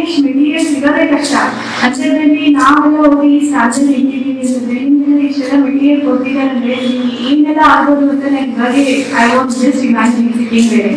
ಇಷ್ಟು ಮೆಟೀರಿಯಲ್ ಸಿಗೋದೇ ಕಷ್ಟ ಅಚ್ಚರಲ್ಲಿ ನಾವೆಲ್ಲ ಹೋಗಿ ಸಾಧನೆ ಇಟ್ಟಿದ್ದೀವಿ ಅಂತಂದ್ರೆ ನಿಮ್ಗೆಲ್ಲ ಇಷ್ಟೆಲ್ಲ ಮೆಟೀರಿಯಲ್ ಕೊಟ್ಟಿದ್ದಾರೆ ಅಂದ್ರೆ ನೀವು ಏನೆಲ್ಲ ಆಗ್ಬೋದು ಅಂತ ನನಗೆ ಬಗ್ಗೆ I want just imagine sitting ಬೇರೆ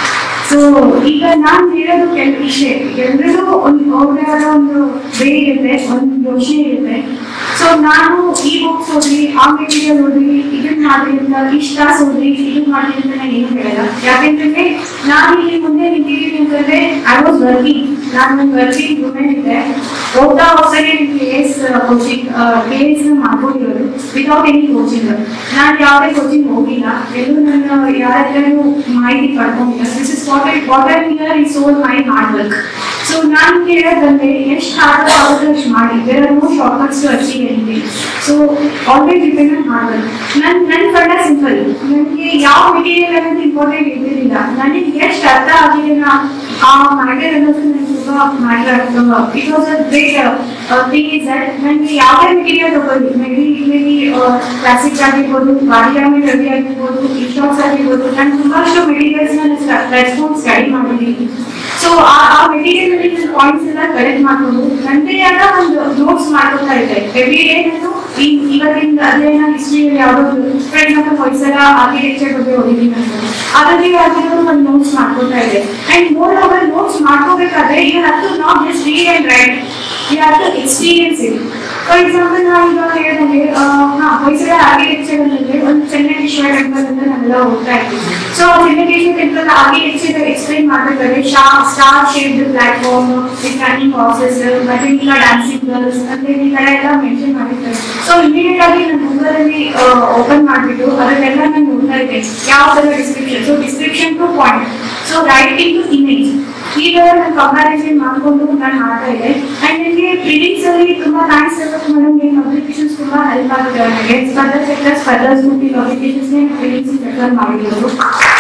ಸೊ ಈಗ ನಾನು ಹೇಳೋದು ಕೆಲ ಇಷ್ಟೇ ಎಲ್ಲರೂ ಒಂದು ಅವ್ರವರ ಒಂದು ವೇ ಇರುತ್ತೆ ಒಂದು ಯೋಚನೆ ಇರುತ್ತೆ ಸೊ ನಾನು ಈ ಬುಕ್ಸ್ ಓದಿ ಆ ಮೆಟೀರಿಯಲ್ ಓದಿ ಇದನ್ನ ಮಾಡಿ ಅಂತ ಇಷ್ಟ ತಾಸು ಓದಿ ಇದನ್ನ ಮಾಡಿ ಅಂತ ನಾನು ಏನು ಹೇಳಲ್ಲ ಯಾಕೆಂತಂದ್ರೆ ನಾನು ಇಲ್ಲಿ ಮುಂದೆ ನಿಂತಿದ್ದೀನಿ ಅಂತಂದ್ರೆ ಐ ವಾಸ್ ವರ್ಕಿಂಗ್ ನಾನು ಒಂದು ವರ್ಕಿಂಗ್ ವುಮೆನ್ ಇದೆ ಓದ್ತಾ ಹೋಗ್ತಾನೆ K S coaching K S ಮಾಡ್ಕೊಂಡಿರೋದು ವಿತೌಟ್ ಎನಿ ಕೋಚಿಂಗ್ ನಾನು ಯಾವುದೇ ಕೋಚಿಂಗ್ ಹೋಗಿಲ್ಲ ಎಲ್ಲೂ ನನ್ನ ಯಾರತ್ರನೂ ಮಾಹಿತಿ ಪಡ್ಕೊಂಡಿಲ್ಲ this is what I what I here is all my hard work so ನಾನು ಕೇಳೋದಂದ್ರೆ ಎಷ್ಟು ಹಾರ್ಡ್ ಆಗುತ್ತೆ ಅಷ್ಟು ಮಾಡಿ there are no shortcuts to achieve anything so always depend on hard work ನನ್ನ ನನ್ನ ಕಡೆ ಸಿಂಪಲ್ ನನಗೆ ಯಾವ ಮೆಟೀರಿಯಲ್ ಅನ್ನೋದು ಇಂಪಾರ್ಟೆಂಟ್ ಇದ್ದಿರಲಿಲ್ಲ ನನಗೆ ಎಷ್ಟು ಅರ್ಥ ಆಗಿದೆ ನಾ ಆ ಮ್ಯಾಟರ್ ಅನ್ನೋದು ನನಗೆ ತುಂಬಾ ಮ್ಯಾಟರ್ ಆಗ್ತದೆ it was a great thing is that ನನಗೆ ಯಾವುದೇ ಮೆಟೀರಿಯಲ್ ತಗೊಳ್ಳಿ ಮೇಬಿ ಮೇಬಿ ಕ್ಲಾಸಿಕ್ ಆಗಿರ್ಬೋದು ಬಾಡಿಯಾಮಿ ರವಿ ಆಗಿರ್ಬೋದು ಇಶಾಕ್ಸ್ ಆಗಿರ್ಬೋದು ನಾನು ತುಂಬಾಷ್ಟು ಮೆಟೀರಿಯಲ್ಸ್ ನಾನು ಪ್ಲಾಟ್ಫಾರ್ಮ್ ಸ್ಟಡಿ ಮಾಡಿದ್ದೀನಿ ಸೊ ಆ ಆ ಮೆಟೀರಿಯಲ್ ಅಲ್ಲಿ ನನ್ನ ಪಾಯಿಂಟ್ಸ್ ಎಲ್ಲ ಕಲೆಕ್ಟ್ ಮಾಡ್ಕೊಂಡು ನನ್ನದೇ ಆದ ಒಂದು ನೋಟ್ಸ್ ಮಾಡ್ಕೊತಾ ಇದ್ದೆ ಎವ್ರಿ ಡೇ ನಾನು ಈ ಇವತ್ತಿನ ಅದೇನ ಹಿಸ್ಟ್ರಿಯಲ್ಲಿ ಯಾವ್ದಾದ್ರು ಫಾರ್ ಎಕ್ಸಾಂಪಲ್ ಹೊಯ್ಸಲ ಆರ್ಕಿಟೆಕ್ಚರ್ ಬಗ್ಗೆ ಓದಿದ್ದೀನಿ ನಾನು ಅದರಲ್ಲಿ ಆಗಿರೋದು ಒಂದು ನೋಟ್ಸ್ ಮಾಡ್ಕೊತಾ ಇದೆ ಅಂಡ್ ಮೋರ್ ಓವರ್ ನೋಟ್ಸ್ ಮಾಡ್ಕೋಬೇಕಾದ್ರೆ you have to not just read and write you have to experience it for example ನಾವು ಈಗ ಹೇಳಿದಂಗೆ ಹಾ ಹೊಯ್ಸಳ ಆರ್ಕಿಟೆಕ್ಚರ್ ಅಂದ್ರೆ ಒಂದು ಚೆನ್ನಕೇಶ್ವರ ಟೆಂಪಲ್ ಅಂತ ನಾವೆಲ್ಲ ಹೋಗ್ತಾ ಇದ್ವಿ so Chennakeshwara temple architecture explain ಮಾಡ್ಬೇಕಾದ್ರೆ ಶಾ star shaped platform with running horses ಮತ್ತೆ ಈಗ ಡ್ಯಾನ್ಸಿಂಗ್ ಗರ್ಲ್ಸ್ ಮತ್ತೆ ಈ ತರ ಎಲ್ಲ ಮೆನ್ಷನ್ ಮಾಡಿರ್ತಾರೆ ಸೊ ಇಮಿಡಿಯೇಟ್ ಆಗಿ ನಾನು ಗೂಗಲ್ ಅಲ್ಲಿ ಓಪನ್ ಮಾಡಿಬಿಟ್ಟು ಅದನ್ನೆಲ್ಲ ನಾನು ನೋಡ್ತಾ ಇದ್ದೆ ಯಾವ ತರ description so description to point so writing to image ಈಗ ನಾನು ಕಂಪ್ಯಾರಿಸನ್ ಮಾಡ್ಕೊಂಡು ನಾನು ಮಾಡ್ತಾ ಇದ್ದೆ ಅಂಡ್ ನನಗೆ ಪ್ರಿಡಿಕ್ಸ್ ಅಲ್ಲಿ ತುಂಬಾ ಥ್ಯಾಂಕ್ಸ್ ಹೇಳ್ಬೇಕು ಮೇಡಮ್ ನಿಮ್ಮ ಅಪ್ಲಿಕೇಶನ್ಸ್ ತುಂಬಾ ಹೆಲ್ಪ್ ಆಗಿದೆ ನನಗೆ ಸ್ಪರ್ಧಾ ಸೆಕ್ಟರ್ ಸ್ಪರ್ಧಾ ಸ್ಕೂಟಿ ಅಪ್ಲಿಕೇಶನ್ಸ್ ಪ್ರಿಡಿಕ್ಸ್ ಪ್ರಿಫರ್ ಮಾಡಿರೋದು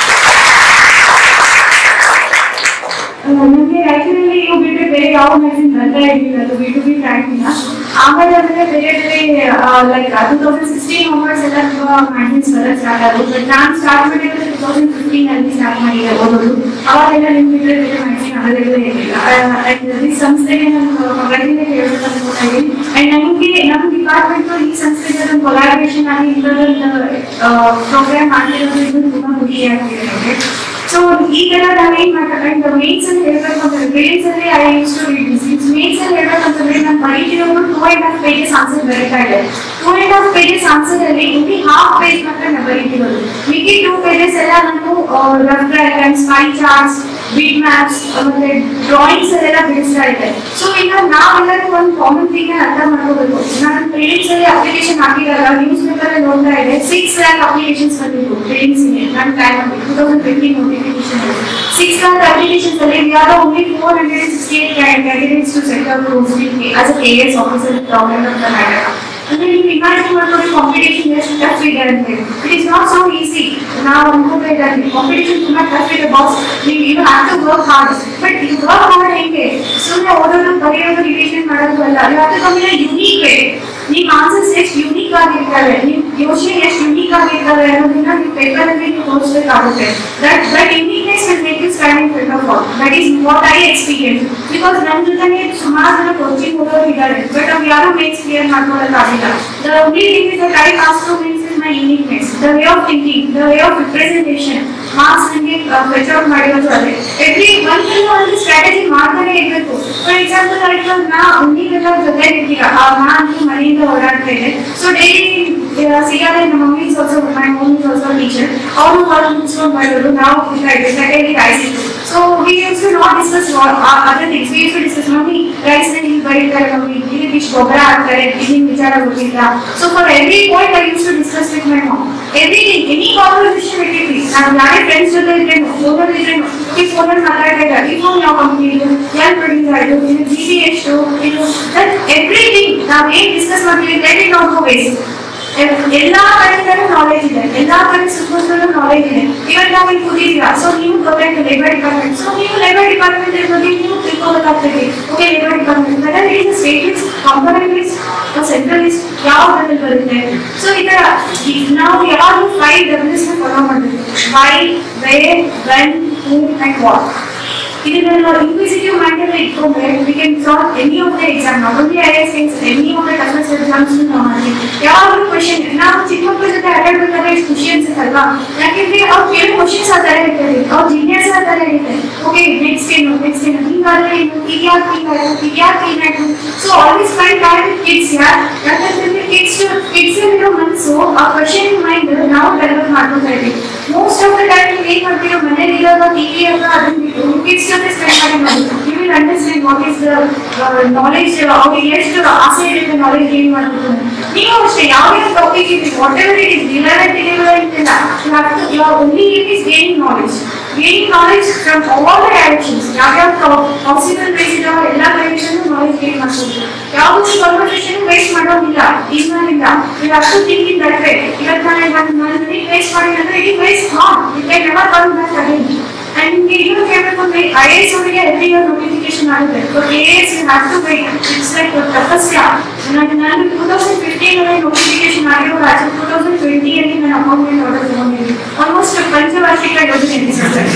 ನನಗೆ ಆಕ್ಚುಲಿ ಇವು ಬಿಟ್ಟರೆ ಬೇರೆ ಯಾವ ಮ್ಯಾಗ್ಝಿನ್ ಬರ್ತಾ ಇರಲಿಲ್ಲ ಅದು ಬಿ ಟು ಬಿ ಟ್ರ್ಯಾಕಿಂಗ್ ಆಮೇಲೆ ಅಂದ್ರೆ ಬೇರೆ ಬೇರೆ like two thousand sixteen onwards ಎಲ್ಲ ತುಂಬಾ ಮ್ಯಾಗ್ಝಿನ್ಸ್ ಬರೋದು ಸ್ಟಾರ್ಟ್ ಆಗೋದು ಬಟ್ ನಾನು ಸ್ಟಾರ್ಟ್ ಮಾಡಿದ್ರೆ ಟೂ ತೌಸಂಡ್ ಫಿಫ್ಟೀನ್ ಅಲ್ಲಿ ಸ್ಟಾರ್ಟ್ ಮಾಡಿದೆ ಓದೋದು ಅವಾಗೆಲ್ಲ ನಿಮ್ ಬಿಟ್ಟರೆ ಬೇರೆ ಮ್ಯಾಗ್ಝಿನ್ ಅವೈಲೇಬಲ್ ಇರಲಿಲ್ಲ ಅಂಡ್ ಈ ಸಂಸ್ಥೆಗೆ ನಾನು ಕಂಗ್ರಾಚುಲೇಟ್ ಹೇಳ್ಬೇಕು ಅನ್ಕೊತಾ ಇದ್ದೀನಿ ಅಂಡ್ ನಮಗೆ ನಮ್ಮ ಡಿಪಾರ್ಟ್ಮೆಂಟ್ ಈ ಸಂಸ್ಥೆಗೆ ಒಂದು ಕೊಲಾಬರೇಷನ್ ಆಗಿ ಇಂಟರ್ನಲ್ ಪ್ರೋಗ್ರಾಮ್ ಮಾಡ್ತಿರೋದು ಇದು ತುಂಬಾ ಖುಷಿ ಆಗ್ತಿದೆ ನನಗೆ ಸೊ ಈ ತರ ನಾವೇನ್ ಮಾಡ್ಬೇಕಂದ್ರೆ ಮೇನ್ಸ್ ಅಲ್ಲಿ ಹೇಳ್ಬೇಕು ಅಂತಂದ್ರೆ ಗ್ರೇಡ್ಸ್ ಅಲ್ಲಿ I use to read this mains ಅಲ್ಲಿ ಹೇಳ್ಬೇಕಂತಂದ್ರೆ ನಾನು ಬರೀತಿರೋದು two and half pages answer ಬರೀತಾ ಇದೆ two and half pages answer ಅಲ್ಲಿ ಇಲ್ಲಿ ಹಾಫ್ ಪೇಜ್ ಮಾತ್ರ ನಾನು ಬರೀತಿರೋದು ಮಿಕ್ಕಿ ಟೂ ಪೇಜಸ್ ಎಲ್ಲ ನಾನು rough diagrams pie charts beat maps ಮತ್ತೆ ಡ್ರಾಯಿಂಗ್ಸ್ ಅಲ್ಲೆಲ್ಲ ಬಿಡಿಸ್ತಾ ಇದ್ದೆ ಸೊ ಈಗ ನಾವೆಲ್ಲರೂ ಒಂದು ಕಾಮನ್ ಥಿಂಗ್ ಅರ್ಥ ಮಾಡ್ಕೋಬೇಕು ನಾನು ಟ್ರೇಡಿಂಗ್ಸ್ ಅಲ್ಲಿ ಅಪ್ಲಿಕೇಶನ್ ಹಾಕಿದಾಗ ನ್ಯೂಸ್ ಪೇಪರ್ ಅಲ್ಲಿ ನೋಡ್ತಾ ಇದೆ ಸಿಕ್ಸ್ ಲ್ಯಾಕ್ ಅಪ್ಲಿಕೇಶನ್ಸ್ ಬಂದಿತ್ತು ಟ್ರೇಡಿಂಗ್ಸ್ ನನ್ನ ಟೈಮ್ ಅಲ್ಲಿ two thousand fifteen notification six lakh applications ಅಲ್ಲಿ we are only four hundred and sixty eight candidates to set up as a K S officer government of Karnataka ಅಂದ್ರೆ ನೀವು ಇಮ್ಯಾಜಿನ್ ಮಾಡ್ಕೊಂಡು ಕಾಂಪಿಟೇಷನ್ ಎಷ್ಟು ಟಫ್ ಇದೆ ಅಂತ ಹೇಳಿ it is not so easy ನಾವು ಅನ್ಕೋತಾ ಇದ್ದಾರೆ ಕಾಂಪಿಟೇಷನ್ ತುಂಬಾ ಟಫ್ ಇದೆ ಬಾಸ್ ನೀವು you have to work hard but you work hard ಹೆಂಗೆ ಸುಮ್ಮನೆ ಓದೋದು ಬರೆಯೋದು ರಿವಿಷನ್ ಮಾಡೋದು ಅಲ್ಲ you have to come in unique way ನಿಮ್ಮ ಆನ್ಸರ್ಸ್ ಎಷ್ಟು ಯುನೀಕ್ ಆಗಿರ್ತವೆ ನಿಮ್ಮ ಯೋಚನೆ ಎಷ್ಟು ಯುನೀಕ್ ಆಗಿರ್ತವೆ ಅನ್ನೋದನ್ನ ನೀವು ಪೇಪರ್ ಅಲ್ಲಿ ನೀವು ತೋರಿಸಬೇಕಾಗುತ್ತೆ that that uniqueness will make you stand in front of all that is what I experience because ನನ್ನ ಜೊತೆನೆ ಸುಮಾರು ಜನ ಕೋಚಿಂಗ್ ಹೋಗೋರು ಇದ್ದಾರೆ ಬಟ್ ಅವ್ರು ಯಾರು ಮೇಕ್ಸ್ ಕ್ಲಿಯರ್ ಮಾಡ್ಕೊಳ್ಳೋಕ್ಕಾಗಿಲ್ಲ the only thing is that I pass to means is my uniqueness the way of thinking the way of representation marks ನನಗೆ ಫೆಚ್ ಔಟ್ ಮಾಡಿರೋದು ಅದೇ ಎವ್ರಿ ಒಂದ್ರಿಂದ ಒಂದು ಸ್ಟ್ರಾಟಜಿ ಮಾಡ್ತಾನೆ ಇರಬೇಕು ಫಾರ್ ಎಕ್ಸಾಂಪಲ್ ಆಯ್ತು ನಾ ನೀವೆಲ್ಲ ಜೊತೆ ಇರ್ತೀರಾ ನಾನು ಮನೆಯಿಂದ ಓಡಾಡ್ತಾ ಇದ್ದೆ ಸೊ ಡೈಲಿ ಸಿಗಾದ್ರೆ ನಮ್ಮ mummy is also my mummy is also teacher ಅವರು వాళ్ళు ಮುಗಿಸ್ಕೊಂಡು ಬರೋದು ನಾವು ಹೋಗ್ತಾ ಇದ್ದೆ ಸೆಕೆಂಡ್ ರೈಸ್ ಇತ್ತು so we use to not discuss other things we use to discuss mummy rise ಹಿಂಗ್ ಬರೀತಾರೆ ಮಮ್ಮಿ ಇದಕ್ಕೆ ಇಷ್ಟು ಗೊಬ್ಬರ ಹಾಕ್ತಾರೆ ಇದನ್ನ ವಿಚಾರ ಗೊತ್ತಿಲ್ಲ so for every point I use to discuss with my mom everything any conversation ಇಟ್ಟಿದ್ವಿ ನಾವು ಯಾರೇ ಫ್ರೆಂಡ್ಸ್ ಜೊತೆ ಇದ್ರೇನು ಫೋನಲ್ಲಿ ಇದ್ರೇನು ಈ ಫೋನಲ್ಲಿ ಮಾತಾಡ್ತಾ ಇದ್ದಾರೆ ಈ ಫೋನ್ ಯಾವ ಕಂಪ್ನಿ ಇದು ಯಾರು ಪ್ರೊಡ್ಯೂಸ್ ಆಯಿತು ಇದು ಜಿ ಬಿ ಎಷ್ಟು ಇದು ದಟ್ ಎವ್ರಿಥಿಂಗ್ ನಾವು ಏನ್ ಡಿಸ್ಕಸ್ ಮಾಡ್ತೀವಿ let it not go waste ಎಲ್ಲಾ ಕಡೆಯಿಂದಲೂ ನಾಲೆಜ್ ಇದೆ ಎಲ್ಲಾ ಕಡೆ ಸುತ್ತಮುತ್ತಲೂ ನಾಲೆಜ್ ಇದೆ ಇವತ್ತು ನಾವು ಇಲ್ಲಿ ಕೂತಿದ್ದೀರಾ ಸೊ ನೀವು ಗೊತ್ತಾಯ್ತು ಲೇಬರ್ ಡಿಪಾರ್ಟ್ಮೆಂಟ್ ಸೊ ನೀವು ಲೇಬರ್ ಡಿಪಾರ್ಟ್ಮೆಂಟ್ ಬಗ್ಗೆ ನೀವು ತಿಳ್ಕೊಬೇಕಾಗ್ತದೆ okay labour department whether it is state list component list central list ಯಾವ ಲೆವೆಲ್ ಬರುತ್ತೆ ಸೊ ಈ ತರ ಈ- ನಾವು ಯಾವಾಗಲೂ ಫೈವ್ ಡಬ್ಲ್ಯೂಸ್ ನ ಫಾಲೋ ಮಾಡಬೇಕು why where when who and what ಇದನ್ನೆಲ್ಲ ಇನ್ಕ್ವಿಸಿಟಿವ್ ಮೈಂಡ್ ಅಲ್ಲಿ ಇಟ್ಕೊಂಡ್ರೆ we can solve any of the exam not only I S X any of the toughest exams ನಾವು ಮಾಡ್ತೀವಿ ಯಾವಾಗಲೂ ಕ್ವಶನ್ ನಾವು ಚಿಕ್ಕ ಮಕ್ಕಳ ಜೊತೆ ಆಟಾಡ್ಬೇಕಾದ್ರೆ ಎಷ್ಟು ಖುಷಿ ಅನ್ಸುತ್ತಲ್ವಾ ಯಾಕೆಂದ್ರೆ ಅವ್ರು ಕೇಳೋ ಕ್ವಶನ್ಸ್ ಆ ಥರ ಇರ್ತದೆ ಅವ್ರ ಜಿಜ್ಞಾಸ ಆ ಥರ ಇರುತ್ತೆ ಓಕೆ ನೆಕ್ಸ್ಟ್ ಏನು ನೆಕ್ಸ್ಟ್ ಏನು ಹಿಂಗಾದ್ರೆ ಏನು ಈಗ ಯಾಕೆ ಹಿಂಗಾಯ್ತು ಈಗ ಯಾಕೆ ಏನಾಯ್ತು so always find time kids ಯಾರ್ ಯಾಕಂತಂದ್ರೆ ಕಿಡ್ಸ್ ಕಿಡ್ಸ್ ಇರೋ ಮನಸ್ಸು ಆ ಕ್ವಶನ್ ಮೈಂಡ್ ನಾವು ಡೆವಲಪ್ ಮಾಡ್ಕೊತಾ ಇದ್ದೀವಿ ಮೋಸ್ಟ್ ಆಫ್ ದ ಟೈಮ್ ಏನ್ ಮಾಡ್ತೀವಿ ಮನೇಲಿ ಇರೋದು ಟಿವಿ ಅಂತ ಅದನ್ನ ಬಿಟ್ಟು ಕಿಡ್ಸ್ ಜೊತೆ ಸ್ಪೆಂಡ್ ಮಾಡಿ ಮಾಡೋದು you will understand what is the knowledge ಅವ್ರಿಗೆ ಎಷ್ಟು ಆಸೆ ಇರುತ್ತೆ ನಾಲೆಜ್ ಏನ್ ಮಾಡಬೇಕು ನೀವು ಅಷ್ಟೇ ಯಾವುದೇ ಟಾಪಿಕ್ ಇದೆ whatever it is relevant irrelevant ಇಲ್ಲ you have to you are only it is gaining knowledge gaining knowledge from all the directions ಯಾವ್ಯಾವ ಪಾಸಿಬಲ್ ಬೇಸ್ ಇದಾವ ಎಲ್ಲ ಡೈರೆಕ್ಷನ್ ನಾಲೆಜ್ ಗೇನ್ ಮಾಡ್ಬೋದು ಯಾವುದು ಕನ್ವರ್ಸೇಷನ್ ವೇಸ್ಟ್ ಮಾಡೋದಿಲ್ಲ ಈಗಿನಿಂದ you have to think in that way ಇವತ್ತು ನಾನು ನಾನು ನಾನು ಮಿನಿಟ್ ವೇಸ್ಟ್ ಮಾಡಿದ್ರೆ ಅಂದ್ರೆ it waste not it can never come back again and ನಿಮ್ಗೆ ಇನ್ನೂ ಕೇಳಬೇಕು ಅಂದ್ರೆ ಐ ಎಸ್ ಅವರಿಗೆ ಎವ್ರಿ ಇಯರ್ ನೋಟಿಫಿಕೇಶನ್ ಆಗುತ್ತೆ but A S you have to wait it's like ತಪಸ್ಯ ನಾನು ನಾನು ಟೂ ತೌಸಂಡ್ ಫಿಫ್ಟೀನ್ ಅಲ್ಲಿ ನೋಟಿಫಿಕೇಶನ್ ಆಗಿರೋ ರಾಜ್ಯ ಟೂ ತೌಸಂಡ್ ಟ್ವೆಂಟಿಯಲ್ಲಿ ನಾನು ಅಪಾಯಿಂಟ್ಮೆಂಟ್ ಆರ್ಡರ್ ತಗೊಂಡಿದ್ದೀನಿ ಆಲ್ಮೋಸ್ಟ್ ಪಂಚವಾರ್ಷಿಕ ಯೋಜನೆ sir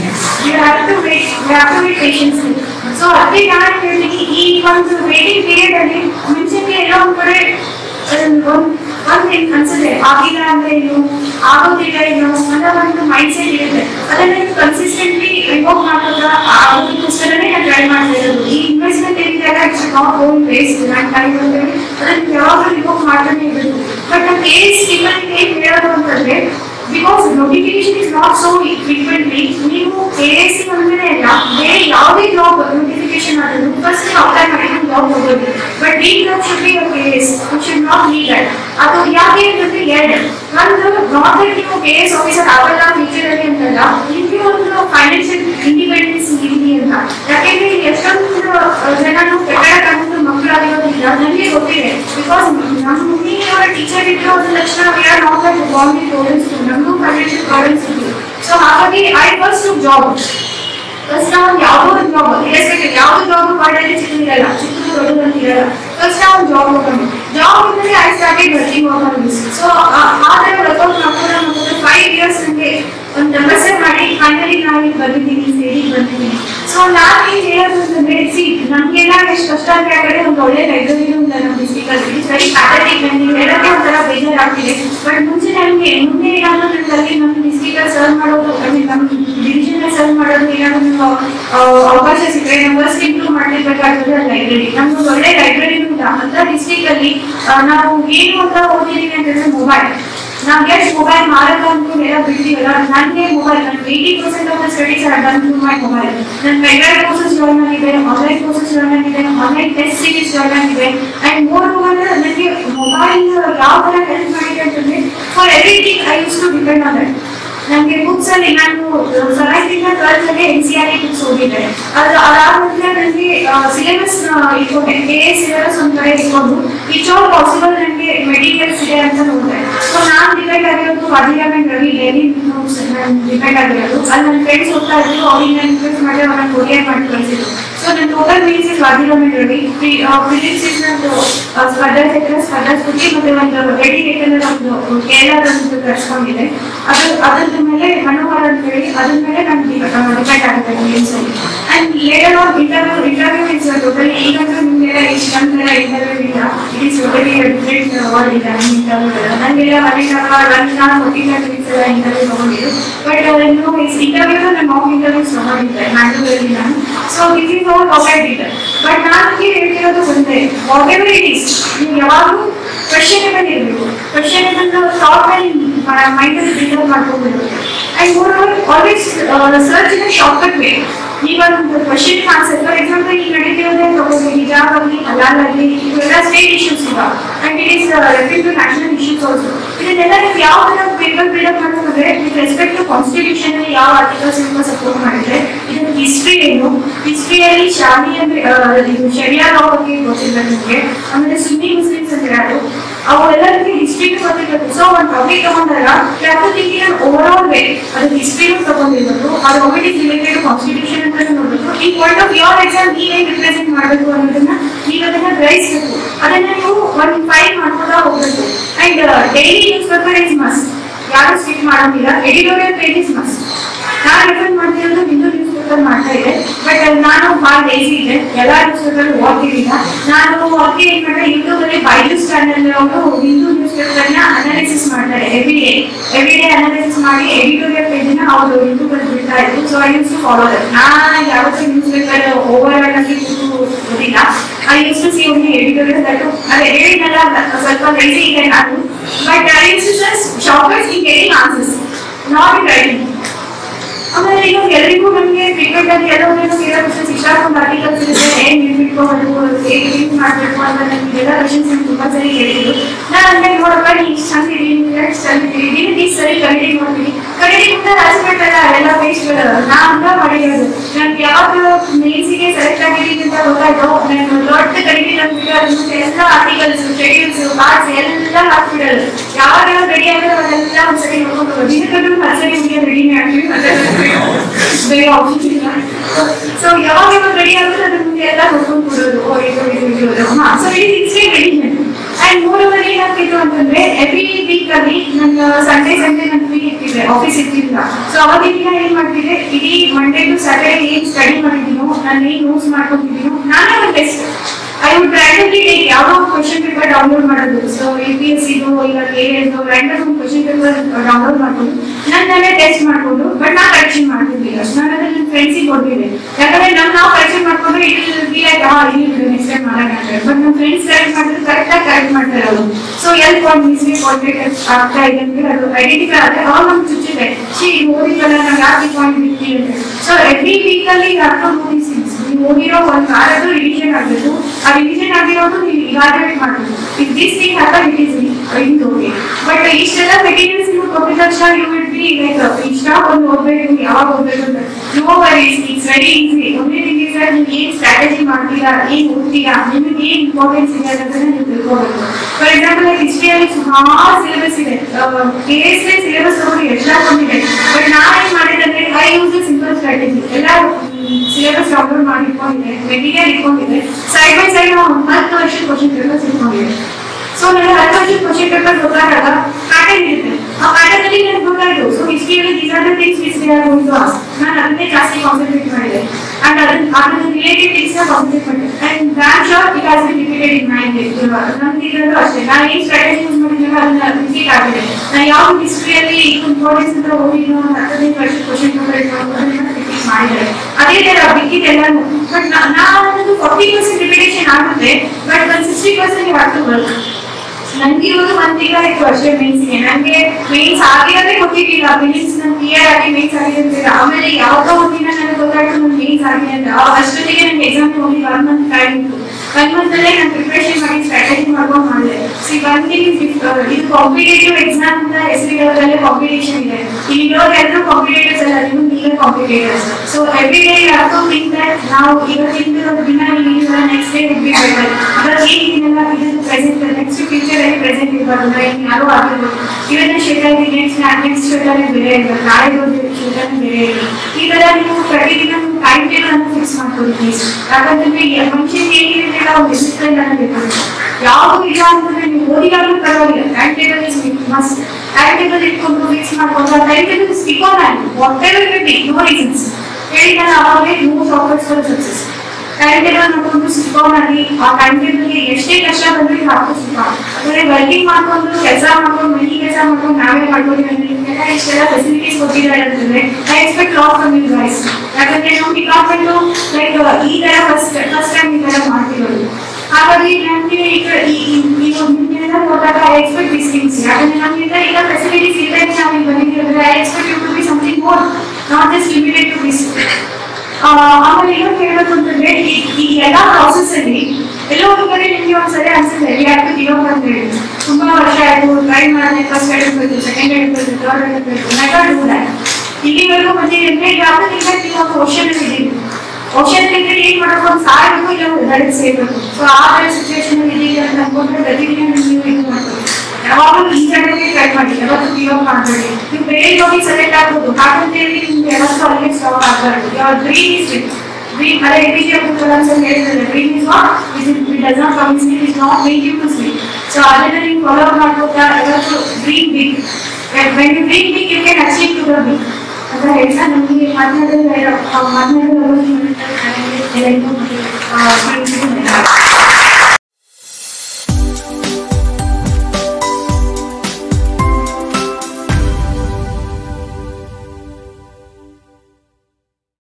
you have to wait you have to wait patience so ಅದಕ್ಕೆ ನಾನು ಹೇಳ್ತೀನಿ ಈ ಒಂದು ವೇಟಿಂಗ್ ಪೀರಿಯಡ್ ಅಲ್ಲಿ ಮುಂಚೆಗೆ ಎಲ್ಲ ಒಂದ್ ಕಡೆ ಒಂದ್ ಒಂದ್ ಏನ್ ಅನ್ಸುತ್ತೆ ಆಗಿಲ್ಲ ಅಂದ್ರೆ ಏನು ಆಗೋದಿಲ್ಲ ಏನು ಅನ್ನೋ ಒಂದು ಮೈಂಡ್ ಸೆಟ್ ಇರುತ್ತೆ ಅದನ್ನ ನೀವು ಕನ್ಸಿಸ್ಟೆಂಟ್ಲಿ ರಿಮೂವ್ ಮಾಡೋದ ಅದಕ್ಕೋಸ್ಕರನೇ ನಾನು ಟ್ರೈ ಮಾಡ್ತಾ ಇರೋದು ಈ ಇನ್ವೆಸ್ಟ್ಮೆಂಟ್ ಏನಿದೆ ಇಟ್ಸ್ ನಾಟ್ ಓನ್ ವೇಸ್ಟ್ ನಾನು ಟೈಮ್ ಅಂದ್ರೆ ಅದನ್ನ ಯಾವಾಗಲೂ ರಿಮೂವ್ ಮಾಡ್ತಾನೆ ಇರಬೇಕು ಬಟ್ ನಮ್ಮ ಏಜ್ ನಿಮ್ಮಲ್ಲಿ ಏನ್ ಹೇಳೋದು ಅಂತಂದ್ರೆ because notification is not so frequently ನೀವು ಕೆ ಎಸ್ ಸಿ ಅಂದ್ರೆ ಅಲ್ಲ ಬೇರೆ ಯಾವುದೇ ಜಾಬ್ ನೋಟಿಫಿಕೇಶನ್ ಆದರೂ ಫಸ್ಟ್ ನೀವು ಅಪ್ಲೈ ಮಾಡಿ ಜಾಬ್ ಹೋಗೋದು ಬಟ್ ಈ job should be K S should not leave that ಅದು ಯಾಕೆ ಅಂತಂದ್ರೆ ಎರಡು ಒಂದು ನಾಟ್ ದಟ್ ನೀವು ಕೆ ಎಸ್ ಆಫೀಸರ್ ಆಗಲ್ಲ ಫ್ಯೂಚರ್ ಅಲ್ಲಿ ಅಂತಲ್ಲ ನಿಮಗೆ ಒಂದು ಫೈನಾನ್ಷಿಯಲ್ ಇಂಡಿಪೆಂಡೆನ್ಸ್ ಇರಲಿ ಅಂತ ಯಾಕೆಂದ್ರೆ ಎಷ್ಟೊಂದು ಜನ ಕೆಟ್ಟಡ ಕಂಡು ಮಕ್ಕಳಾಗಿರೋದ್ರಿಂದ ನನಗೆ ಗೊತ್ತಿದೆ ಬಿಕಾಸ್ ನಮ್ಮ ಮಮ್ಮಿಯವರ ಟೀಚರ್ ಇದ್ರು ಒಂದು ಲಕ್ಷಣ ಯಾರು ನಾಟ್ ಗೌರ್ಮೆಂಟ್ ಗೋಲ್ಸ್ ನಮಗೂ ಫೈನಾನ್ಷಿಯಲ್ ಬರ್ಡನ್ಸ್ ಇತ್ತು ಸೊ ಹಾಗಾಗಿ ಐ ಫಸ್ಟ್ ಜಾಬ್ ಫಸ್ಟ್ ನಾವು ಯಾವುದೋ ಒಂದು ಜಾಬ್ ಇರ್ರೆಸ್ಪೆಕ್ಟಿವ್ ಯಾವುದೋ ಜಾಬ್ ಮಾಡಲಿ ಚಿಕ್ಕದಿರಲ್ಲ ಚಿಕ್ಕದು ದೊಡ್ಡದು ಅಂತ ಇರಲ್ಲ ಫಸ್ಟ್ ನಾವು ಜಾಬ್ ಹೋಗೋಣ ಜಾಬ್ ಇದ್ದರೆ ಐ ಸ್ಟಾರ್ಟೆಡ್ ವರ್ಕಿಂಗ್ ಹೋಗೋಣ ಸೊ ಆ ಥರ ವರ್ಕೌಟ್ ಮಾಡ್ಕೊಂಡು ಮಾಡ್ಕೊಂಡು ಫೈವ್ ಇಯರ್ಸ್ ನನಗೆ ಒಂದು ತಪಸ್ಸೆ ಮಾಡಿ ಫೈನಲಿ ನಾವು ಇಲ್ಲಿ ಬಂದಿದ್ದೀನಿ ಸ್ಟೇಜಿಗೆ ಬಂದಿದ್ದೀನಿ ಸೊ ನಾನು ಏನು ಹೇಳೋದು ಅಂತಂದ್ರೆ ಸಿ ನಮಗೆಲ್ಲ ಎಷ್ಟು ಕಷ್ಟ ಆಗಿದೆ ಆ ಕಡೆ ಒಂದು ಒಳ್ಳೆ ಲೈಬ್ರರಿ ಇಲ್ಲ ನಮ್ಮ ಡಿಸ್ಟಿಕ್ ಅಲ್ಲಿ ಇಟ್ಸ್ ವೆರಿ ಪ್ಯಾಥೆಟಿಕ್ ನನಗೆ ಹೇಳೋಕ್ಕೆ ಒಂಥರ ಬೇಜಾರಾಗ್ತಿದೆ ಬಟ್ ಮುಂಚೆ ನನಗೆ ಮುಂದೆ ಏನಾದರೂ ನನಗೆ ನಮ್ಮ ಡಿಸ್ಟಿಕ್ ಸರ್ವ್ ಮಾಡೋದು ಐ ಮೀನ್ ನಮ್ಮ ಡಿವಿಷನ್ ಸರ್ವ್ ಮಾಡೋದು ಏನಾದರೂ ನೀವು ಅವಕಾಶ ಸಿಕ್ಕರೆ ನಾವು ಫಸ್ಟ್ ಇಂಪ್ರೂವ್ ಮಾಡಲೇಬೇಕಾಗ್ತದೆ ಲೈಬ್ರರಿ ನಮ್ದು ಒಳ್ಳೆ ಲೈಬ್ರರಿ ಉಂಟ ಅಂತ ಡಿಸ್ಟಿಕ್ ಅಲ್ಲಿ ಆ, ನಾವು ಏನು ಅಂತ ಓದಿದೀವಿ ಅಂತಂದ್ರೆ ಮೊಬೈಲ್ ನಾವು ಎಷ್ಟು ಮೊಬೈಲ್ ಮಾರಕ ಅಂತ ಎಲ್ಲ ಬಿಡ್ತೀವಲ್ಲ ನನಗೆ ಮೊಬೈಲ್ ನನ್ನ eighty percent of the studies are done through my mobile ನನ್ನ ರೆಗ್ಯುಲರ್ ಕೋರ್ಸಸ್ ಜಾಯ್ನ್ ಆಗಿದೆ ಆನ್ಲೈನ್ ಕೋರ್ಸಸ್ ಜಾಯ್ನ್ ಆಗಿದೆ ಆನ್ಲೈನ್ ಟೆಸ್ಟ್ ಸೀರೀಸ್ ಜಾಯ್ನ್ ಆಗಿದೆ ಅಂಡ್ ಮೋರ್ ಓವರ್ ನನಗೆ ಮೊಬೈಲ್ ಯಾವ ಥರ ಹೆಲ್ಪ್ ಮಾಡಿದೆ ಅಂತಂದ್ರೆ for everything I use to depend on that ನನಗೆ ಬುಕ್ಸ್ ಅಲ್ಲಿ ನಾನು ಸೆವೆಂತಿಂದ ಟ್ವೆಲ್ತ್ ಅಲ್ಲಿ N C R T books ಓದಿದ್ದೆ ಅದು ಅದಾದ್ಮೇಲೆ ನನಗೆ ಸಿಲೆಬಸ್ ಇಟ್ಕೊಂಡೆ ಕೆ ಎ ಸಿಲೆಬಸ್ ಒಂದ್ ಕಡೆ ಇಟ್ಕೊಂಡು ಇಟ್ಸ್ ಆಲ್ ಪಾಸಿಬಲ್ ನನಗೆ ಮೆಟೀರಿಯಲ್ಸ್ ಇದೆ ಅಂತ ನೋಡಿದೆ ಸೊ ನಾನು ಡಿಪೆಂಡ್ ಆಗಿರೋದು ವಾದಿರಾಮನ್ ರವಿ ಡೈಲಿ ನೋಟ್ಸ್ ನಾನು ಡಿಪೆಂಡ್ ಆಗಿರೋದು ಅಲ್ಲಿ ನನ್ನ ಫ್ರೆಂಡ್ಸ್ ಓದ್ತಾ ಇದ್ರು ಅವ್ರಿಗೆ ನಾನು ಇನ್ವೆಸ್ಟ್ ಮಾಡಿ ಅವ್ರನ್ನ ಕೊರಿಯರ್ ಮಾಡಿ ಕಳಿಸಿದ್ರು ಸೊ ನನ್ನ total means is Vadiraman Ravi physics is ನಂದು ಆ, ಸ್ಪರ್ಧಾ ಕ್ಷೇತ್ರ ಸ್ಪರ್ಧಾ ಸ್ಫೂರ್ತಿ ಮತ್ತೆ ಒಂದು ರೆಡಿ ಏಕೆಂದ್ರೆ ಒಂದು ಕೇರಳದ ಒಂದು ಕರ್ಸ್ಕೊಂಡಿದೆ ಅದು ಅದ್ರ ಮೇಲೆ ಮನೋಹರ ಅಂತ ಹೇಳಿ ಅದ್ರ ಮೇಲೆ ನಾನು ಡಿಪೆಂಡ್ ಆಗುತ್ತೆ means and later on interview interview is totally ಈಗಂದ್ರೆ ನಿಮಗೆಲ್ಲ ಇಷ್ಟು ನಂತರ ಇಂಟರ್ವ್ಯೂ ಇಲ್ಲ it is totally different world ಇದೆ ನಮ್ಮ ಇಂಟರ್ವ್ಯೂ ನನಗೆಲ್ಲ ಒನ್ ಒನ್ ನಾನು ಫೋರ್ಟೀನ್ ಮಿನಿಟ್ಸ್ ಎಲ್ಲ ಇಂಟರ್ವ್ಯೂ ತಗೊಂಡಿದ್ದು ಬಟ್ ಇನ್ನು ಇಂಟರ್ವ್ಯೂ ನಾನು ಮಾಕ್ ಇಂಟರ್ವ್ಯೂಸ್ ತಗೊಂಡಿದ್ದೆ ಮ್ಯಾಂಗ್ಳೂರಲ್ಲಿ ನಾನು so this is all outside it but ನಾನು ನಿಮಗೆ ಹೇಳ್ತಿರೋದು ಒಂದೇ ವಾಟ್ ಎವರ್ ಇಟ್ ಈಸ್ ನೀವು ಯಾವಾಗಲೂ ಕ್ವಶನೇಬಲ್ ಇರಬೇಕು ಕ್ವಶನೇಬಲ್ ಥಾಟ್ ಮೈಂಡಲ್ಲಿ ಬಿಲ್ಡಪ್ ಮಾಡ್ಕೋಬೇಕು and moreover always search in shortcut way ನೀವೊಂದು ಕ್ವಶನ್ ಆನ್ಸರ್ ಫಾರ್ ಎಕ್ಸಾಂಪಲ್ ಈಗ ನಡೀತಿರೋದೇ ತಗೊಂಡು ಹಿಜಾಬ್ ಆಗಲಿ ಹಲಾಲ್ ಆಗಲಿ ಇವೆಲ್ಲ ಸ್ಟೇಟ್ ಇಶ್ಯೂಸ್ ಇವ and it is referring to national issues also ಇದನ್ನೆಲ್ಲ ನೀವು ಯಾವ ಥರ ಪೇಪರ್ ಬಿಲ್ಡಪ್ ಮಾಡ್ಕೊಂಡ್ರೆ ವಿತ್ ರೆಸ್ಪೆಕ್ಟ್ ಟು ಕಾನ್ಸ್ಟಿಟ್ಯೂಷನ್ ಅಲ್ಲಿ ಯಾವ ಆರ್ಟಿಕಲ್ಸ್ ನಿಮ್ಗೆ ಸಪೋರ್ಟ್ ಮಾಡಿದ್ರೆ ಇದರ ಹಿಸ್ಟ್ರಿ ಏನು ಹಿಸ್ಟ್ರಿಯಲ್ಲಿ ಶಾಲಿ ಅಂದ್ರೆ ಆ, ಇದು ಶರಿಯಾ ಲಾ ಬಗ್ಗೆ ಗೊತ್ತಿಲ್ಲ ನಿಮಗೆ ಆಮೇಲೆ ಸುನ್ನಿ ಮುಸ್ಲಿಮ್ಸ್ ಅಂತ ಯಾರು ಅವೆಲ್ಲ ನಿಮಗೆ ಹಿಸ್ಟ್ರಿ ಗೊತ್ತಿರ್ಬೇಕು ಸೊ ಒಂದು ಟಾಪಿಕ್ ತಗೊಂಡಾಗ ಯಾಕೆ ಥಿಂಕಿಂಗ್ ಓವರ್ ಆಲ್ ವೇ ಅದು ಹಿಸ್ಟ್ರಿನೂ ತಗೊಂಡಿರ್ಬೇಕು ಅದು ಒಮಿಟ್ ಇಸ್ ರಿಲೇಟೆಡ್ ಕಾನ್ಸ್ಟಿಟ್ಯೂಷನ್ ಅಂತ ನೋಡ್ಬೇಕು ಈ ಪಾಯಿಂಟ್ ಆಫ್ ಯೋರ್ ಎಕ್ಸಾಮ್ ನೀವೇನು ರಿಪ್ರೆಸೆಂಟ್ ಮಾಡಬೇಕು ಅನ್ನೋದನ್ನ ನೀವು ಅದನ್ನ ಗ್ರಹಿಸಬೇಕು ಅದನ್ನ ನೀವು ಒಂದು ಫೈಲ್ ಮಾಡ್ಕೊತಾ ಹೋಗ್ಬೇಕು and daily newspaper is must ಯಾರು ಸ್ಟಿಕ್ ಮಾಡೋದಿಲ್ಲ ಎಡಿಟೋರಿಯಲ್ ಪೇಜ್ ಇಸ್ ಮಸ್ಟ್ ನಾನು ರೆಫರ್ ಮಾಡ್ತಿರೋದು ಹಿಂದೂ ನ್ಯೂಸ್ ಪೇಪರ್ ಪೇಪರ್ ಮಾಡ್ತಾ ಇದ್ದೆ ಬಟ್ ನಾನು ಭಾಳ ಲೇಸಿ ಇದೆ ಎಲ್ಲ ನ್ಯೂಸ್ ಪೇಪರ್ ಓದ್ತಿರ್ಲಿಲ್ಲ ನಾನು ಅದಕ್ಕೆ ಏನ್ ಮಾಡಿದೆ ಯೂಟ್ಯೂಬ್ ಅಲ್ಲಿ ಬೈಜೂಸ್ ಚಾನಲ್ ಅವರು ಹಿಂದೂ ನ್ಯೂಸ್ ಪೇಪರ್ ನ ಅನಾಲಿಸಿಸ್ ಮಾಡ್ತಾರೆ every day every day analysis ಮಾಡಿ ಎಡಿಟೋರಿಯಲ್ ಪೇಜ್ ನ ಅವರು ಯೂಟ್ಯೂಬ್ ಅಲ್ಲಿ ಬಿಡ್ತಾ ಇದ್ರು so I use to follow that ನಾನು ಯಾವತ್ತೂ ನ್ಯೂಸ್ ಪೇಪರ್ ಓವರ್ ಆಲ್ ಆಗಿ ಕೂತು ಓದಿಲ್ಲ I use to see only editorial that ಅದೇ ಹೇಳಿದ್ನಲ್ಲ ಸ್ವಲ್ಪ ಲೇಸಿ ಇದೆ ನಾನು but I use to just sharpers in getting answers not in writing ಆಮೇಲೆ ಈಗ ಎಲ್ರಿಗೂ ನಮಗೆ ಕ್ರಿಕೆಟ್ ಅಲ್ಲಿ ಎಲ್ಲೋ ಏನೋ ಕೇಳೋ ಕ್ವಶನ್ಸ್ ಇಷ್ಟೊಂದು ಆರ್ಟಿಕಲ್ಸ್ ಇರುತ್ತೆ ಏನ್ ನೆನ್ಪಿಟ್ಕೋಬೇಕು ಹೇಗೆ ಥಿಂಕ್ ಮಾಡಬೇಕು ಅಂತ ನನಗೆ ಎಲ್ಲ ಕ್ವಶನ್ಸ್ ನಂಗೆ ತುಂಬಾ ಸರಿ ಕೇಳಿದ್ರು ನಾನು ಅಂದ್ರೆ ನೋಡಪ್ಪ ನೀ ಇಷ್ಟು ಚಂದ ಇದೀನಿ ಇಷ್ಟು ಚಂದ ಇದೀನಿ ದಿನಕ್ಕೆ ಇಷ್ಟು ಸರಿ ಕರೆಕ್ಟ್ ಮಾಡ್ತೀನಿ ಕರೆಕ್ಟ್ ಮುಂದೆ ರಾಜ್ಪೇಟಲ್ಲ ಎಲ್ಲ ಪೇಜ್ಗಳು ನಾನು ಹಂಗ ಮಾಡಿರೋದು ನನ್ಗೆ ಯಾವಾಗ ಮೇನ್ಸಿಗೆ ಸೆಲೆಕ್ಟ್ ಆಗಿದ್ದೀನಿ ಅಂತ ಗೊತ್ತಾಯ್ತು ನಾನು ದೊಡ್ಡ ಕರೆಕ್ಟ್ ನಮ್ಗೆ ಎಲ್ಲ ಆರ್ಟಿಕಲ್ಸ್ ಶೆಡ್ಯೂಲ್ಸ್ ಕಾರ್ಡ್ಸ್ ಎಲ್ಲ ಹಾಕ್ಬಿಡೋದು ಯಾವಾಗ ರೆಡಿ ಆದ್ರೆ ಅದೆಲ್ಲ ಒಂದ್ಸರಿ ನೋಡ್ಕೊಂಡು ಹೋಗೋದು ದಿನಕ್ಕೂ ಒಂದ್ಸರಿ ಮುಗಿಯೋದು ರೆಡಿನೇ ಆಗ್ತೀವಿ ಮತ್ತೆ ಬೇಗ ಆಪ್ಷನ್ ಇಲ್ಲ ಸೊ ಯಾವಾಗ ಯಾವಾಗ ರೆಡಿ ಆಗುತ್ತೆ ಅದ್ರ ಮುಂದೆ ಎಲ್ಲ ನೋಡ್ಕೊಂಡು ಕೊಡೋದು ಓ ಇದು ಇದು ಇದು ಇದು ಹಾ so it it's ready and ಮೂರವರೆ ಏನಾಗ್ತಿತ್ತು ಅಂತಂದ್ರೆ ಎವ್ರಿ ವೀಕ್ ಅಲ್ಲಿ ನನ್ನ ಸಂಡೇ ಸಂಡೇ ನನ್ನ ಫ್ರೀ ಇರ್ತಿದ್ರೆ ಆಫೀಸ್ ಇರ್ತಿಲ್ಲ ಸೊ ಅವಾಗಿನ ದಿನ ಏನ್ ಮಾಡ್ತಿದ್ದೆ ಇಡೀ ಮಂಡೇ ಟು ಸ್ಯಾಟರ್ಡೇ ಏನ್ ಸ್ಟಡಿ ಮಾಡಿದ್ದೀನೋ ನಾನು ಏನ್ ನೋಟ್ಸ್ ಮಾಡ್ಕೊಂಡಿದ್ದೀನೋ ನಾನೇ ಒಂದು test I would randomly take ಯಾವುದೋ ಒಂದು ಕ್ವಶನ್ ಪೇಪರ್ ಡೌನ್ಲೋಡ್ ಮಾಡೋದು ಸೊ ಎ ಪಿ ಎಸ್ ಇದು ಇಲ್ಲ ಕೆ ಎಸ್ ರ್ಯಾಂಡಮ್ ಒಂದು ಕ್ವಶನ್ ಪೇಪರ್ ಡೌನ್ಲೋಡ್ ಮಾಡ್ಕೊಂಡು ನಾನು ನಾನೇ ಟೆಸ್ಟ್ ಮಾಡ್ಕೊಂಡು ಬಟ್ ನಾ ಕರೆಕ್ಷನ್ ಮಾಡ್ತಿರ್ಲಿಲ್ಲ ನಾನು ಅದನ್ನ ನನ್ನ ಫ್ರೆಂಡ್ಸಿಗೆ ಕೊಡ್ತಿದ್ದೆ ಯಾಕಂದ್ರೆ ನಮ್ ನಾವು ಕರೆಕ್ಷನ್ ಮಾಡ್ಕೊಂಡ್ರೆ ಇಟ್ ವಿಲ್ ಬಿ ಲೈಕ್ ಹಾ ಇಲ್ಲಿ ನೆಕ್ಸ್ಟ್ ಟೈಮ್ ಮಾಡೋಣ ಅಂತ ಬಟ್ ನಮ್ಮ ಫ್ರೆಂಡ್ಸ್ ಕರೆಕ್ಟ್ ಮಾಡಿದ್ರೆ ಕರೆಕ್ಟ್ ಆಗಿ ಕರೆಕ್ಟ್ ಮಾಡ್ತಾರೆ ಅವರು ಸೊ ಎಲ್ಲಿ ಕೊಂಡು ಮಿಸ್ಟೇಕ್ ಕೊಡ್ಬೇಕು ಆಗ್ತಾ ಇದೆ ಅಂದ್ರೆ ಅದು ಐಡೆಂಟಿಫೈ ಆದ್ರೆ ಅವಾಗ ನಮ್ಗೆ ಚುಚ್ಚಿದೆ ಶಿ ಇದು ಓದಿದ್ದಲ್ಲ ನಾವು ಯಾಕೆ ಪಾಯಿಂಟ್ ಬಿಡ್ತೀವಿ ಅಂತ ಸೊ ಎವ್ರಿ ವೀಕ್ ಅಲ್ಲಿ ಅರ್ಥ ಮೂವಿ ಸೀನ್ಸ್ ನೀವು ಓದಿರೋ ಒಂದು ವಾರದ್ದು ರಿವಿಷನ್ ಆಗಬೇಕು ಆ ರಿವಿಷನ್ ಆಗಿರೋದು ನೀವು ಇವಾಲ್ಯುಯೇಟ್ ಮಾಡಬೇಕು if this thing happen it is in okay but ಇಷ್ಟೆಲ್ಲ ಮೆಟೀರಿಯಲ್ಸ್ ನೀವು ಕೊಟ್ಟಿದ ತಕ್ಷಣ ಯು ವಿಲ್ ಬಿ ಲೈಕ್ ಇಷ್ಟ ಒಂದು ಓದ್ಬೇಕು ಯಾವಾಗ ಓದ್ಬೇಕು ಅಂತ no worries it's very easy ಒಂದೇ ಥಿಂಗ್ ಇಸ್ ನೀವು ಏನ್ ಸ್ಟ್ರಾಟಜಿ ಮಾಡ್ತೀರಾ ಏನ್ ಓದ್ತೀರಾ ನಿಮಗೆ ಏನ್ ಇಂಪಾರ್ಟೆನ್ಸ್ ಇದೆ ಅನ್ನೋದನ್ನ ನೀವು ತಿಳ್ಕೋಬೇಕು ಫಾರ್ ಎಕ್ಸಾಂಪಲ್ ಹಿಸ್ಟ್ರಿಯಲ್ಲಿ ಸುಮಾರು ಸಿಲೆಬಸ್ ಇದೆ ಕೆ ಎಸ್ ಸಿಲೆಬಸ್ ತಗೊಂಡು ಎಲ್ಲ ಬಂದಿದೆ ಬಟ್ ನಾವೇನ್ ಮಾಡಿದ್ರೆ ಐ ಯೂಸ್ ಸಿಂಪಲ್ ಸ್ಟ್ರಾಟಜಿ ಎಲ್ಲ ಸಿಲೆಬಸ್ ಡೌನ್ಲೋಡ್ ಮಾಡಿ ಇಟ್ಕೊಂಡಿದೆ ಮೆಟೀರಿಯಲ್ ಇಟ್ಕೊಂಡಿದೆ ಸೈಡ್ ಬೈ ಸೈಡ್ ಒಂದು ಹತ್ತು ವರ್ಷದ ಕ್ವಶನ್ ಪೇಪರ್ಸ್ ಇಟ್ಕೊಂಡಿದೆ ಸೊ ನನಗೆ ಹತ್ತು ವರ್ಷದ ಕ್ವಶನ್ ಪೇಪರ್ ಗೊತ್ತಾದಾಗ ಪ್ಯಾಟರ್ನ್ ಇರುತ್ತೆ ಆ ಪ್ಯಾಟರ್ನ್ ಅಲ್ಲಿ ನನಗೆ ಗೊತ್ತಾಯ್ತು ಸೊ ಹಿಸ್ಟ್ರಿಯಲ್ಲಿ these are the things which they are going to ask ನಾನು ಅದನ್ನೇ ಜಾಸ್ತಿ ಕಾನ್ಸಂಟ್ರೇಟ್ ಮಾಡಿದೆ ಅಂಡ್ ಅದನ್ನ ಅದನ್ನ ರಿಲೇಟೆಡ್ ಥಿಂಗ್ಸ್ ನ ಕಾನ್ಸಂಟ್ರೇಟ್ ಮಾಡಿದೆ and that sure it has been repeated in mind ನಮ್ಗೆ ಇದರಲ್ಲೂ ಅಷ್ಟೇ ನಾನು ಏನ್ ಸ್ಟ್ರಾಟಜಿ ಯೂಸ್ ಮಾಡಿದ್ರೆ ಅದನ್ನ ರಿಪೀಟ್ ಆಗಿದೆ ನಾನು ಯಾವ ಹಿಸ್ಟ್ರಿಯಲ್ಲಿ ಇಂಪಾರ್ಟೆನ್ಸ್ ಅಂತ ಓದಿನೋ ಹತ್ತದೈದು ವರ್ಷದ ಕ್ವಶನ್ ಪೇಪರ್ ಇಟ್ಕೊಂಡು ರಿಪೀಟ್ ಮಾಡಿದ್ದಾರೆ ಅದೇ ತರ ಬಿಕ್ಕಿದೆಲ್ಲಾನು ಬಟ್ ನಾನು ಫಾರ್ಟಿ ಪರ್ಸೆಂಟ್ ರಿಪಿಟೇಷನ್ ಆಗುತ್ತೆ ಬಟ್ ಒಂದು ಸಿಕ್ಸ್ಟಿ ಪರ್ಸೆಂಟ್ ನೀವು ಅರ್ಥ ಬರುತ್ತೆ ನನ್ಗೆ ಇವಾಗ ಒಂದ್ ತಿಂಗಳಾಯ್ತು ಅಷ್ಟೇ ಮೇನ್ಸ್ಗೆ ನಂಗೆ ಮೇನ್ಸ್ ಆಗಿರೋದೇ ಗೊತ್ತಿರ್ಲಿಲ್ಲ ಮೇನ್ಸ್ ನನ್ ಕ್ಲಿಯರ್ ಆಗಿ ಮೇನ್ಸ್ ಆಗಿದೆ ಅಂತಿಲ್ಲ ಆಮೇಲೆ ಯಾವ್ದೋ ಒಂದಿನ ನನಗೆ ಗೊತ್ತಾಯ್ತು ನನ್ ಮೇನ್ಸ್ ಆಗಿದೆ ಅಂತ ಆ ಅಷ್ಟೊತ್ತಿಗೆ ನನ್ಗೆ ಎಕ್ಸಾಮ್ ಹೋಗಿ ಒನ್ ಮಂತ್ ಟೈಮ್ ಇತ್ತು ಒನ್ ಮಂತ್ ಅಲ್ಲೇ ನಾನು ಪ್ರಿಪರೇಷನ್ ಮಾಡಿ ಸ್ಟ್ರಾಟಜಿ ಮಾಡ್ಕೊಂಡು ಮಾಡಿದೆ ಸಿ ಒನ್ ಥಿಂಗ್ ಇದು ಕಾಂಪಿಟೇಟಿವ್ ಎಕ್ಸಾಮ್ ಅಂತ ಹೆಸರಿರೋದ್ರಲ್ಲೇ ಕಾಂಪಿಟೇಷನ್ ಇದೆ ಇಲ್ಲಿರೋರು ಎಲ್ಲರೂ ಕಾಂಪಿಟೇಟರ್ಸ್ ಅಲ್ಲ ನೀವು ನೀವೇ ಕಾಂಪಿಟೇಟರ್ಸ್ ಸೊ ಎವ್ರಿ ಡೇ ಯಾಕೋ ಥಿಂಕ್ ದಟ್ ನಾವು ಇವತ್ತಿನ ದಿನ ನೀವು next day would be better ಇವಾಗ ಏನಿದೆಯಲ್ಲ ಇದನ್ನು ಪ್ರೆಸೆಂಟ್ ನೆಕ್ಸ್ಟ್ ಫ್ಯೂಚರ್ ಅಲ್ಲಿ ಪ್ರೆಸೆಂಟ್ ಇರಬಾರ್ದು ಇನ್ನು ಯಾರೋ ಆಗಿರ್ಬೋದು ಇವನ್ನ ಶೆಟರ್ ನೆಕ್ಸ್ಟ್ ನೆಕ್ಸ್ಟ್ ಶೆಟರ್ ಬೇರೆ ಇರಬೇಕು ನಾಳೆ ಶೆಟರ್ ಬೇರೆ ಇರಲಿ ಈ ತರ ನೀವು ಪ್ರತಿದಿನ ಟೈಮ್ ಟೇಬಲ್ ಅನ್ನು ಫಿಕ್ಸ್ ಮಾಡ್ಕೊಳ್ಳಿ ಪ್ಲೀಸ್ ಯಾಕಂದ್ರೆ ಮನುಷ್ಯನಿಗೆ ಏನಿರಲಿಲ್ಲ ಒಂದು ಡಿಸಿಪ್ಲಿನ್ ಅನ್ನು ಬೇಕು ಯಾವುದು ಇಲ್ಲ ಅಂತಂದ್ರೆ ನೀವು ಓದಿಲಾದ್ರೂ ಪರವಾಗಿಲ್ಲ time table is must time table ಇಟ್ಕೊಂಡು ಫಿಕ್ಸ್ ಮಾಡ್ಕೊಂಡು ಆ ಟೈಮ್ ಟೇಬಲ್ ಸ್ಟಿಕ್ ಆನ್ ಆಗಿ whatever it be no reasons ಹೇಳಿದ್ರೆ ಅವಾಗಲೇ no profits for success time table ನೋಡ್ಕೊಂಡು ಸ್ಟಿಕ್ ಆನ್ ಆಗಿ ಆ ಟೈಮ್ ಟೇಬಲ್ಗೆ ಎಷ್ಟೇ ಕಷ್ಟ ಬಂದ್ರೆ ಹಾಕೋ ಸ್ಟಿಕ್ ಆನ್ ಅಂದ್ರೆ ವರ್ಕಿಂಗ್ ಮಾಡ್ಕೊಂಡು ಕೆಲಸ ಮಾಡ್ಕೊಂಡು ಮನಿ ಕೆಲಸ ಮಾಡ್ಕೊಂಡು ನಾವೇ ಮಾಡ್ಕೊಂಡು ನಿಮ್ಗೆಲ್ಲ ಇಷ್ಟೆಲ್ಲ ಫೆಸಿಲಿಟೀಸ್ ಕೊಟ್ಟಿದ್ದಾರೆ ಅಂತಂದ್ರೆ I expect lot from you guys ಯಾಕಂದ್ರೆ ನಮ್ಮ ಡಿಪಾರ್ಟ್ಮೆಂಟ್ ಲೈಕ್ ಈ ತರ ಫಸ್ಟ್ ಫಸ್ಟ್ ಟೈಮ್ ಈ ತರ ಮಾಡ್ತಿರೋದು ಹಾಗಾಗಿ ನಮಗೆ ಈಗ ಈ ಈ- ನೀವು ನಿಮ್ಮೆಲ್ಲ ನೋಡಿದಾಗ ಐ ಎಕ್ಸ್ಪೆಕ್ಟ್ ದಿಸ್ ಥಿಂಗ್ಸ್ ಯಾಕಂದ್ರೆ ನಮ್ಗೆ ಈಗ ಫೆಸಿಲಿಟೀಸ್ ಇದೆ ನಾವು ಇಲ್ಲಿ ಬಂದಿದ್ದೀವಿ I expect you to be something more not just limited to this ಆಮೇಲೆ ಏನು ಹೇಳ್ಬೇಕು ಅಂತಂದ್ರೆ ಈ ಈ ಎಲ್ಲ ಪ್ರಾಸೆಸ್ ಅಲ್ಲಿ ಎಲ್ಲೋ ಒಂದು ಕಡೆ ನಿಮ್ಗೆ ಒಂದ್ಸರಿ ಅನ್ಸುತ್ತೆ we have to give up ಅಂತ ಹೇಳಿ ತುಂಬಾ ವರ್ಷ ಆಯ್ತು ಟ್ರೈ ಮಾಡಿದೆ ಫಸ್ಟ್ ಹಿಡಿಬೇಕು ಸೆಕೆಂಡ್ ಹಿಡಿಬೇಕು ಥರ್ಡ್ ಹಿಡಿಬೇಕು ನೆವರ್ ಡೂ ದಟ್ ಇಲ್ಲಿವರೆಗೂ ಬಂದಿದ್ರೆ ಯಾವ್ದು ನಿಮಗೆ ನೀವು ಒಂದು ಓಷನ್ ಇದ್ದೀವಿ ಓಷನ್ ಇದ್ರೆ ಏನ್ ಮಾಡಬೇಕು ಒಂದು ಸಾಯಬೇಕು ಇಲ್ಲ ದಡಕ್ಕೆ ಸೇರ್ಬೇಕು ಸೊ ಆ ತರ ಸಿಚುವೇಶನ್ ಅಲ್ಲಿ ಇದೀವಿ ಅಂತ ಅನ್ಕೊಂಡ್ರೆ ಪ್ರತಿದಿನ ನೀವು ಇದು ಮಾಡ್ಬೇಕು ಯಾವಾಗಲೂ ಈ ಜನರಿಗೆ ಟ್ರೈ ಮಾಡಿ ಯಾವತ್ತು ಗಿವ್ ಅಪ್ ಮಾಡಬೇಡಿ ನೀವು ಬೇರೆ ಹೋಗಿ ಸೆಲೆಕ್ಟ್ ಆಗ್ಬೋದು ಹಾಗಂತೇಳಿ ನಿಮ್ಗೆ ಯಾವತ್ತೂ ಅಲ್ಲಿಗೆ ಸ್ಟಾಪ್ ಆಗಬಾರ್ದು ಯಾವ ಡ್ರೀಮ್ ಇಸ್ ಡ್ರೀಮ್ ಅದೇ A P J Abdul Kalam sir ಹೇಳಿದ್ದಾರೆ dream is not is it does not comes it is not make you to sleep so ಅದನ್ನ ನೀವು ಫಾಲೋ ಮಾಡ್ಕೋತಾ ಯಾವತ್ತು dream big when you dream big you can achieve to the big ಅಂತ ಅಂತ ಹೇಳ್ತಾ ನಮಗೆ ಮಾತನಾಡಲು ಮಾತನಾಡಲು ಎಲ್ಲರಿಗೂ